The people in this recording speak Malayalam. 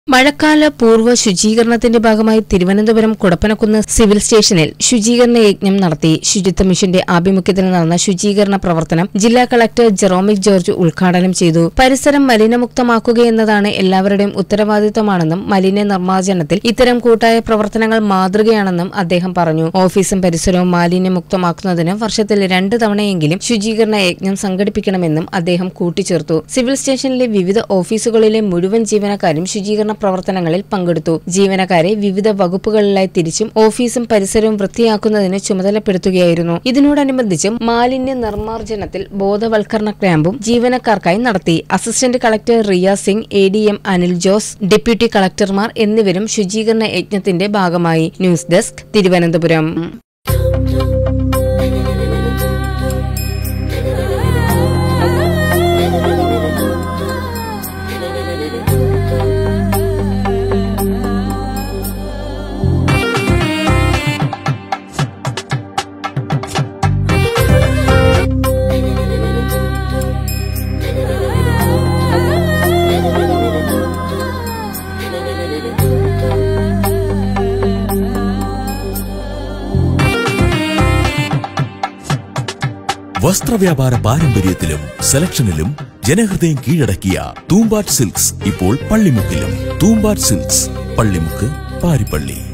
മഴക്കാല പൂർവ്വ ശുചീകരണത്തിന്റെ ഭാഗമായി തിരുവനന്തപുരം കുടപ്പനക്കുന്ന് സിവിൽ സ്റ്റേഷനിൽ ശുചീകരണ യജ്ഞം നടത്തി ശുചിത്വ മിഷന്റെ ആഭിമുഖ്യത്തിൽ നടന്ന ശുചീകരണ പ്രവർത്തനം ജില്ലാ കളക്ടർ ജെറോമിക് ജോർജ് ഉദ്ഘാടനം ചെയ്തു പരിസരം മലിനമുക്തമാക്കുകയെന്നതാണ് എല്ലാവരുടെയും ഉത്തരവാദിത്തമാണെന്നും മലിന നിർമ്മാർജ്ജനത്തിൽ ഇത്തരം കൂട്ടായ പ്രവർത്തനങ്ങൾ മാതൃകയാണെന്നും അദ്ദേഹം പറഞ്ഞു ഓഫീസും പരിസരവും മാലിന്യമുക്തമാക്കുന്നതിന് വർഷത്തിൽ രണ്ട് തവണയെങ്കിലും ശുചീകരണ യജ്ഞം സംഘടിപ്പിക്കണമെന്നും അദ്ദേഹം കൂട്ടിച്ചേർത്തു സിവിൽ സ്റ്റേഷനിലെ വിവിധ ഓഫീസുകളിലെ മുഴുവൻ ജീവനക്കാരും ശുചീകരണ പ്രവർത്തനങ്ങളിൽ പങ്കെടുത്തു ജീവനക്കാരെ വിവിധ വകുപ്പുകളിലായി തിരിച്ചും ഓഫീസും പരിസരവും വൃത്തിയാക്കുന്നതിന് ചുമതലപ്പെടുത്തുകയായിരുന്നു ഇതിനോടനുബന്ധിച്ച് മാലിന്യ നിർമ്മാർജ്ജനത്തിൽ ബോധവൽക്കരണ ക്യാമ്പും ജീവനക്കാർക്കായി നടത്തി assistant collector Riya Singh A D M Anil Jose deputy കളക്ടർമാർ എന്നിവരും ശുചീകരണ യജ്ഞത്തിന്റെ ഭാഗമായി ന്യൂസ് ഡെസ്ക് തിരുവനന്തപുരം വസ്ത്രവ്യാപാര പാരമ്പര്യത്തിലും സെലക്ഷനിലും ജനഹൃദയം കീഴടക്കിയ തൂമ്പാറ്റ് സിൽക്സ് ഇപ്പോൾ പള്ളിമുക്കിലും തൂമ്പാറ്റ് സിൽക്സ് പള്ളിമുക്ക് പാരിപ്പള്ളി